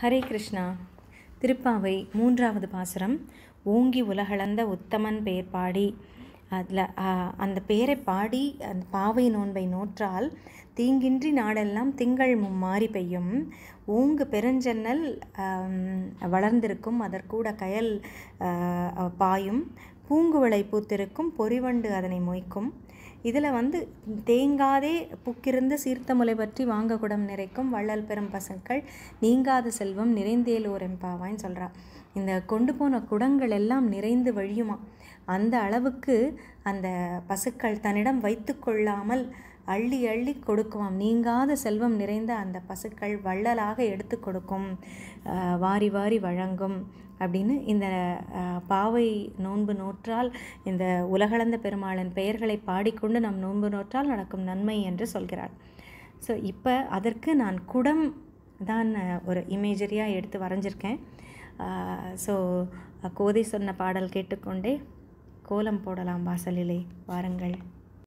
ஹரே கிருஷ்ணா திருப்பாவை மூன்றாவது பாசுரம் ஓங்கி உலகளந்த உத்தமன் பெயர் பாடி அதில் அந்த பெயரை பாடி அந்த பாவை நோன்பை நோற்றால் தீங்கின்றி நாடெல்லாம் திங்கள் மும்மாறி பெய்யும் ஓங்கு பெருஞ்சன்னல் ஆம், வளர்ந்திருக்கும் அதற்கூட கயல் ஆ, பாயும் பூங்குவளை பூத்திருக்கும் பொறிவண்டு அதனை மொய்க்கும் இதில் வந்து தேங்காதே புக்கிருந்து சீர்த்த முலை பற்றி வாங்க குடம் நிறைக்கும் வள்ளல் பெரும் பசுக்கள் நீங்காத செல்வம் நிறைந்தேலோர் எம்பாவான்னு சொல்கிறா இந்த கொண்டு போன குடங்கள் எல்லாம் நிறைந்து வழியுமா அந்த அளவுக்கு அந்த பசுக்கள் தன்னிடம் வைத்து கொள்ளாமல் அள்ளி அள்ளி கொடுக்குமாம் நீங்காத செல்வம் நிறைந்த அந்த பசுக்கள் வள்ளலாக எடுத்து கொடுக்கும் ஆஹ் வாரி வாரி வழங்கும் அப்படின்னு இந்த ஆஹ், பாவை நோன்பு நோற்றால் இந்த உலகளந்த பெருமாளன் பெயர்களை பாடிக்கொண்டு நம் நோன்பு நோற்றால் நடக்கும் நன்மை என்று சொல்கிறார் ஸோ இப்போ அதற்கு நான் குடம் தான் ஆஹ், ஒரு இமேஜரியாக எடுத்து வரைஞ்சிருக்கேன் ஸோ கோதை சொன்ன பாடல் கேட்டுக்கொண்டே கோலம் போடலாம் வாசலிலே வாருங்கள்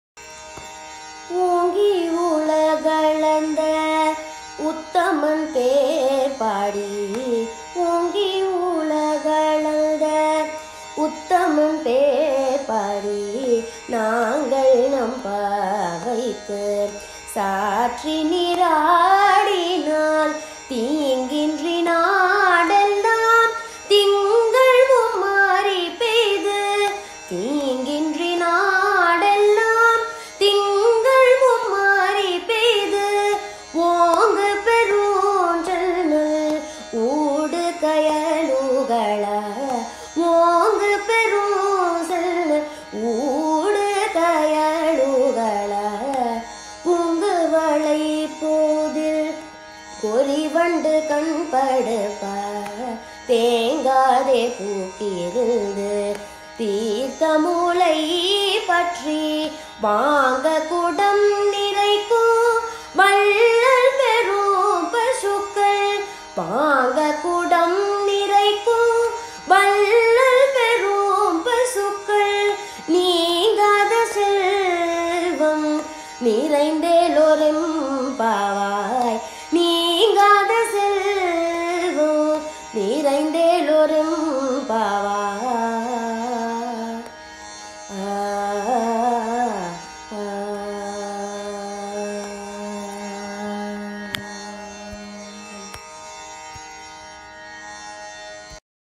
ஓங்கி உலகளந்த உத்தமன் பேர் பாடி ஓங்கி உலகளந்த உத்தமன் பேர் பாடி நாங்கள் நம் பாவைக்கு சாற்றி நீராடினால் தீங்கின்றி நாடெல்லாம் திங்கள் மும்மாறி பெய்து தீங்கின்றி நாடெல்லாம் திங்கள் மும்மாறி பெய்து ஓங்கு பெருஞ்சல் ஊடு கயலுகள ஓங்கு பெருஞ்சல் ஊடு கயலுகள பூங்குவளை போதில் பொறிவண்டு கண்படுப்ப தேங்காதே பூக்கிருந்து தீர்த்த மூளை பற்றி வாங்க குடம் நிறைக்கும் வள்ளல் பெரும் பசுக்கள் வாங்க குடம் நிறைக்கும் வள்ளல் பெரும் பசுக்கள் நீங்காத செல்வம் நிறைந்தேலோரும் பாவாய்